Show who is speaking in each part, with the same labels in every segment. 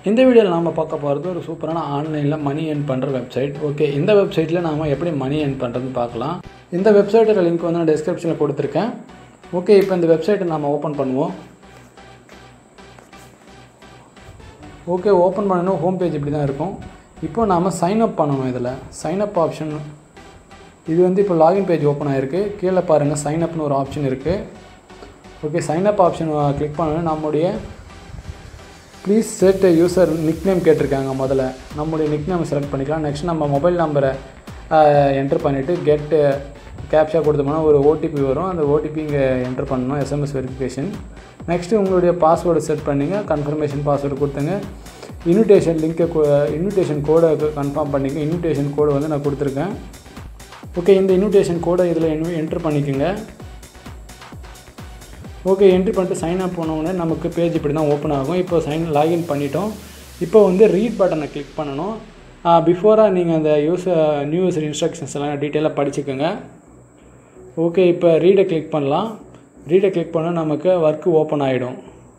Speaker 1: இந்த வீடியோவில் நாம் பார்க்க போகிறது ஒரு சூப்பரான ஆன்லைனில் மணி earn பண்ணுற வெப்சைட் ஓகே இந்த வெப்சைட்டில் நாம் எப்படி மணி earn பண்ணுறதுன்னு பார்க்கலாம் இந்த வெப்சைட்டோட லிங்க் வந்து நான் டிஸ்கிரிப்ஷனில் கொடுத்துருக்கேன் ஓகே இப்போ இந்த வெப்சைட்டை நாம் ஓப்பன் பண்ணுவோம் ஓகே ஓப்பன் பண்ணணும் ஹோம் பேஜ் இப்படி தான் இருக்கும் இப்போ நாம் சைன் அப் பண்ணணும் இதில் சைன் அப் ஆப்ஷன் இது வந்து இப்போ லாகின் பேஜ் ஓப்பன் ஆகிருக்கு கீழே பாருங்கள் சைன் அப்னு ஒரு ஆப்ஷன் இருக்குது okay sign up option click பண்ணணும் நம்முடைய ப்ளீஸ் செட் யூசர் நிக்நேம் கேட்டிருக்காங்க முதல்ல நம்முடைய நிக்நேம் செலக்ட் பண்ணிக்கலாம் நெக்ஸ்ட் நம்ம மொபைல் நம்பரை என்டர் பண்ணிவிட்டு கெட் கேப்ஷா கொடுத்தோம்னா ஒரு ஓடிபி வரும் அந்த ஓடிபி இங்கே என்டர் பண்ணணும் எஸ்எம்எஸ் வெரிஃபிகேஷன் நெக்ஸ்ட்டு உங்களுடைய பாஸ்வேர்டு செட் பண்ணிங்க கன்ஃபர்மேஷன் பாஸ்வேர்டு கொடுத்துங்க இன்விடேஷன் லிங்க்கை இன்விடேஷன் கோடை கன்ஃபார்ம் பண்ணிங்க இன்விடேஷன் கோடு வந்து நான் கொடுத்துருக்கேன் ஓகே இந்த இன்விடேஷன் கோடை இதில் என்டர் பண்ணிக்கோங்க ஓகே என்ட்ரி பண்ணிட்டு சைன் அப் பண்ணோடனே நமக்கு பேஜ் இப்படி தான் ஓப்பன் ஆகும் இப்போ சைன் லாகின் பண்ணிட்டோம் இப்போ வந்து ரீட் பட்டனை கிளிக் பண்ணணும் பிஃபோராக நீங்கள் அந்த யூஸர் நியூ யூசர் இன்ஸ்ட்ரக்ஷன்ஸ் எல்லாம் டீட்டெயிலாக படிச்சுக்கோங்க ஓகே இப்போ ரீடை கிளிக் பண்ணலாம் ரீடை கிளிக் பண்ணால் நமக்கு ஒர்க்கு ஓப்பன் ஆகிடும்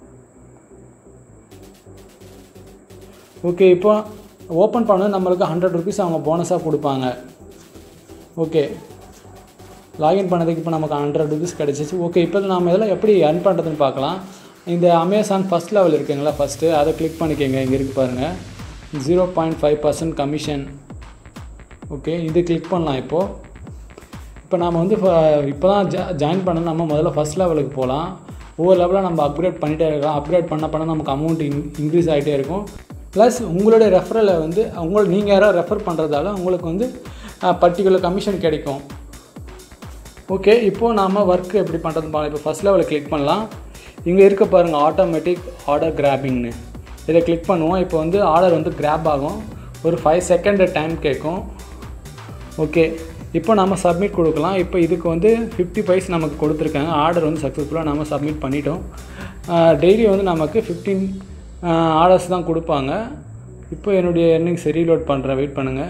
Speaker 1: ஓகே இப்போ ஓப்பன் பண்ண நம்மளுக்கு ஹண்ட்ரட் ருபீஸ் அவங்க போனஸாக கொடுப்பாங்க ஓகே லாகின் பண்ணதுக்கு இப்போ நமக்கு ஹண்ட்ரட் ருபீஸ் கிடச்சிச்சு ஓகே இப்போ நம்ம இதெல்லாம் எப்படி earn பண்ணுறதுன்னு பார்க்கலாம் இந்த அமேசான் ஃபஸ்ட் லெவல் இருக்குங்களா ஃபஸ்ட்டு அதை கிளிக் பண்ணிக்கோங்க இங்கே இருக்கு பாருங்கள் zero point five percent commission okay இது கிளிக் பண்ணலாம் இப்போது இப்போ நாம் வந்து இப்போ தான் ஜா ஜாயின் பண்ண நம்ம முதல்ல ஃபஸ்ட் லெவலுக்கு போகலாம் ஒவ்வொரு லெவலாக நம்ம அப்கிரேட் பண்ணிகிட்டே இருக்கலாம் அப்கிரேட் பண்ண பண்ண நமக்கு அமௌண்ட் இன் இன்க்ரீஸ் ஆகிட்டே இருக்கும் ப்ளஸ் உங்களுடைய ரெஃபரலை வந்து உங்களை நீங்கள் யாரோ ரெஃபர் பண்ணுறதால உங்களுக்கு வந்து பர்டிகுலர் கமிஷன் கிடைக்கும் ஓகே இப்போது நாம் ஒர்க்கு எப்படி பண்ணுறது பார்க்கலாம் இப்போ ஃபஸ்ட் லெவலில் கிளிக் பண்ணலாம் இங்கே இருக்க பாருங்கள் ஆட்டோமேட்டிக் ஆர்டர் கிராபிங்னு இதை கிளிக் பண்ணுவோம் இப்போ வந்து ஆர்டர் வந்து கிராப் ஆகும் ஒரு ஃபைவ் செகண்ட் டைம் கேட்கும் ஓகே இப்போ நம்ம சப்மிட் கொடுக்கலாம் இப்போ இதுக்கு வந்து ஃபிஃப்டி பைஸ் நமக்கு கொடுத்துருக்காங்க ஆர்டர் வந்து சக்ஸஸ்ஃபுல்லாக நம்ம சப்மிட் பண்ணிட்டோம் டெய்லி வந்து நமக்கு ஃபிஃப்டீன் ஆர்டர்ஸ் தான் கொடுப்பாங்க இப்போ என்னுடைய எர்னிங்ஸ் ரீலோட் பண்ணுறேன் வெயிட் பண்ணுங்கள்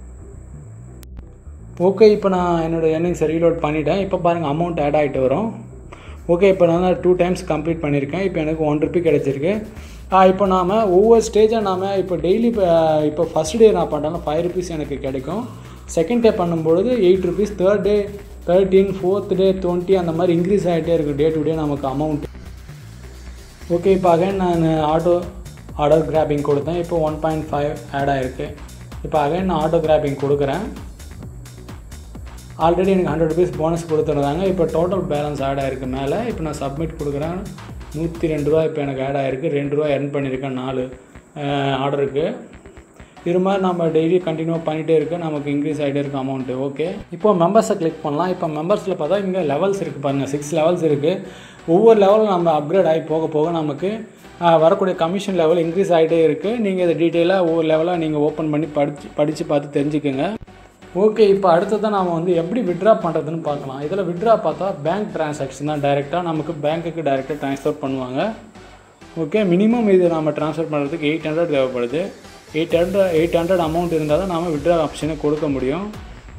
Speaker 1: ஓகே இப்போ நான் என்னோடய எர்னிங்ஸ் ரீலோட் பண்ணிட்டேன் இப்போ பாருங்கள் அமௌண்ட் ஆட் ஆகிட்டு வரும் ஓகே இப்போ நான் டூ டைம்ஸ் கம்ப்ளீட் பண்ணியிருக்கேன் இப்போ எனக்கு ஒன் ருபி கிடச்சிருக்கு இப்போ நாம் ஒவ்வொரு ஸ்டேஜாக நாம் இப்போ டெய்லி இப்போ இப்போ ஃபஸ்ட் டே நான் பண்ணுறேன் ஃபைவ் ருபீஸ் எனக்கு கிடைக்கும் செகண்ட் டே பண்ணும்பொழுது eight rupees third day thirteen fourth day twenty அந்த மாதிரி இன்க்ரீஸ் ஆகிட்டே இருக்குது டே டு டே நமக்கு அமௌண்ட் ஓகே இப்போ அகைன் நான் ஆட்டோ ஆர்டர் கிராபிங் கொடுத்தேன் இப்போ ஒன் பாயிண்ட் ஃபைவ் ஆட் ஆகிருக்கு இப்போ அகைன் நான் ஆட்டோ கிராபிங் கொடுக்குறேன் ஆல்ரெடி எனக்கு ஹண்ட்ரட் ருபீஸ் போனஸ் கொடுத்துருந்தாங்க இப்போ டோட்டல் பேலன்ஸ் ஆட் ஆகிருக்கு மேலே இப்போ நான் சப்மிட் கொடுக்குறேன் நூற்றி ரெண்டு ரூபா இப்போ எனக்கு ஆட் ஆகிருக்கு ரெண்டு ரூபா எர்ன் பண்ணியிருக்கேன் நாலு ஆர்டருக்கு இது மாதிரி நம்ம டெய்லி கண்டினியூ பண்ணிகிட்டே இருக்க நமக்கு இன்க்ரீஸ் ஆகிட்டே இருக்கும் அமௌண்ட்டு ஓகே இப்போ மெம்பர்ஸை கிளிக் பண்ணலாம் இப்போ மெம்பர்ஸில் பார்த்தா இங்கே லெவல்ஸ் இருக்குது பாருங்கள் சிக்ஸ் லெவல்ஸ் இருக்குது ஒவ்வொரு லெவலும் நம்ம அப்கிரேட் ஆகி போக போக நமக்கு வரக்கூடிய கமிஷன் லெவல் இன்க்ரீஸ் ஆகிட்டே இருக்குது நீங்கள் இதை டீட்டெயிலாக ஒவ்வொரு லெவலாக நீங்கள் ஓப்பன் பண்ணி படித்து படித்து பார்த்து தெரிஞ்சுக்கோங்க ஓகே இப்போ அடுத்ததான் நாம் வந்து எப்படி விட்ரா பண்ணுறதுன்னு பார்க்கலாம் இதில் விட்ரா பார்த்தா பேங்க் டிரான்சாக்ஷன் தான் டைரெக்டாக நமக்கு பேங்க்குக்கு டைரெக்டாக ட்ரான்ஸ்ஃபர் பண்ணுவாங்க ஓகே மினிமம் இது நம்ம ட்ரான்ஸ்ஃபர் பண்ணுறதுக்கு எயிட் ஹண்ட்ரட் தேவைப்படுது eight hundred eight hundred amount இருந்தால் தான் நாம் விட்ரா ஆப்ஷனை கொடுக்க முடியும்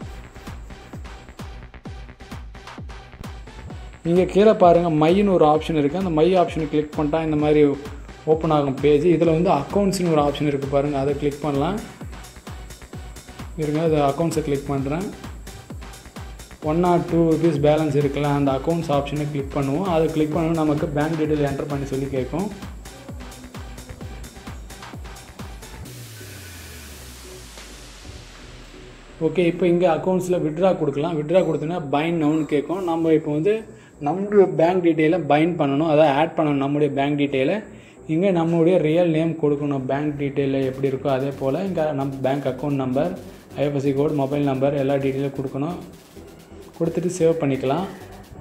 Speaker 1: நீங்கள் கீழே பாருங்கள் மைன்னு ஒரு ஆப்ஷன் இருக்குது அந்த மை ஆப்ஷனை கிளிக் பண்ணிட்டா இந்த மாதிரி ஓப்பன் ஆகும் பேஜ் இதில் வந்து அக்கௌண்ட்ஸ்னு ஒரு ஆப்ஷன் இருக்குது பாருங்கள் அதை கிளிக் பண்ணலாம் இருங்க அது அக்கௌண்ட்ஸை கிளிக் பண்ணுறேன் one or two rupees balance இருக்குல்ல அந்த அக்கௌண்ட்ஸ் ஆப்ஷனை கிளிக் பண்ணுவோம் அதை கிளிக் பண்ணணும் நமக்கு பேங்க் டீட்டெயில் என்டர் பண்ணி சொல்லி கேட்கும் ஓகே இப்போ இங்கே அக்கௌண்ட்ஸில் விட்ரா கொடுக்கலாம் விட்ரா கொடுத்தோன்னா பைன் நவுன்னு கேட்கும் நம்ம இப்போ வந்து நம்மளுடைய பேங்க் டீட்டெயிலை பைன் பண்ணணும் அதை ஆட் பண்ணணும் நம்முடைய பேங்க் டீட்டெயிலை இங்கே நம்மளுடைய ரியல் நேம் கொடுக்கணும் பேங்க் டீட்டெயிலில் எப்படி இருக்கோ அதே போல் இங்கே நம்ம bank account number IFSC code mobile number எல்லா டீட்டெயிலும் கொடுக்கணும் கொடுத்துட்டு சேவ் பண்ணிக்கலாம்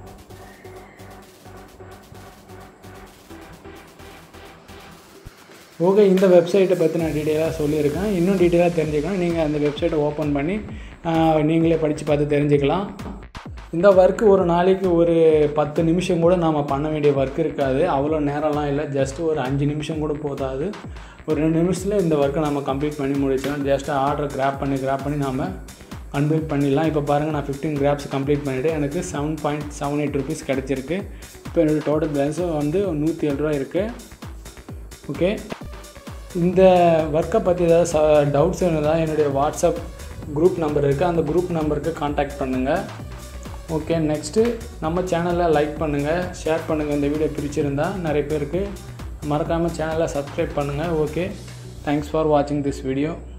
Speaker 1: ஓகே இந்த வெப்சைட்டை பற்றி நான் டீட்டெயிலாக சொல்லியிருக்கேன் இன்னும் டீட்டெயிலாக தெரிஞ்சுக்கணும் நீங்கள் அந்த வெப்சைட்டை ஓப்பன் பண்ணி நீங்களே படித்து பார்த்து தெரிஞ்சுக்கலாம் இந்த ஒர்க்கு ஒரு நாளைக்கு ஒரு பத்து நிமிஷம் கூட நாம் பண்ண வேண்டிய ஒர்க் இருக்காது அவ்வளோ நேரம்லாம் இல்லை ஜஸ்ட் ஒரு அஞ்சு நிமிஷம் கூட போதாது ஒரு ரெண்டு நிமிஷத்தில் இந்த ஒர்க்கை நம்ம கம்ப்ளீட் பண்ணி முடிச்சிடலாம் ஜஸ்ட் ஆர்டர் கிராப் பண்ணி கிராப் பண்ணி நாம் கம்ப்ளீட் பண்ணிடலாம் இப்போ பாருங்கள் நான் ஃபிஃப்டீன் கிராப்ஸ் கம்ப்ளீட் பண்ணிவிட்டு எனக்கு seven point seven eight rupees கிடச்சிருக்கு இப்போ என்னோடய டோட்டல் பேலன்ஸும் வந்து நூற்றி ஏழு ரூபா இருக்குது ஓகே இந்த ஒர்க்கை பற்றி ஏதாவது ச டவுட்ஸ் இருந்தால் என்னுடைய வாட்ஸ்அப் குரூப் நம்பர் இருக்குது அந்த குரூப் நம்பருக்கு காண்டாக்ட் பண்ணுங்கள் ஓகே நெக்ஸ்ட்டு நம்ம சேனலை லைக் பண்ணுங்கள் ஷேர் பண்ணுங்கள் இந்த வீடியோ பிடிச்சிருந்தா நிறைய பேருக்கு மறக்காமல் சேனலை சப்ஸ்கிரைப் பண்ணுங்கள் ஓகே தேங்க்ஸ் ஃபார் வாட்சிங் திஸ் வீடியோ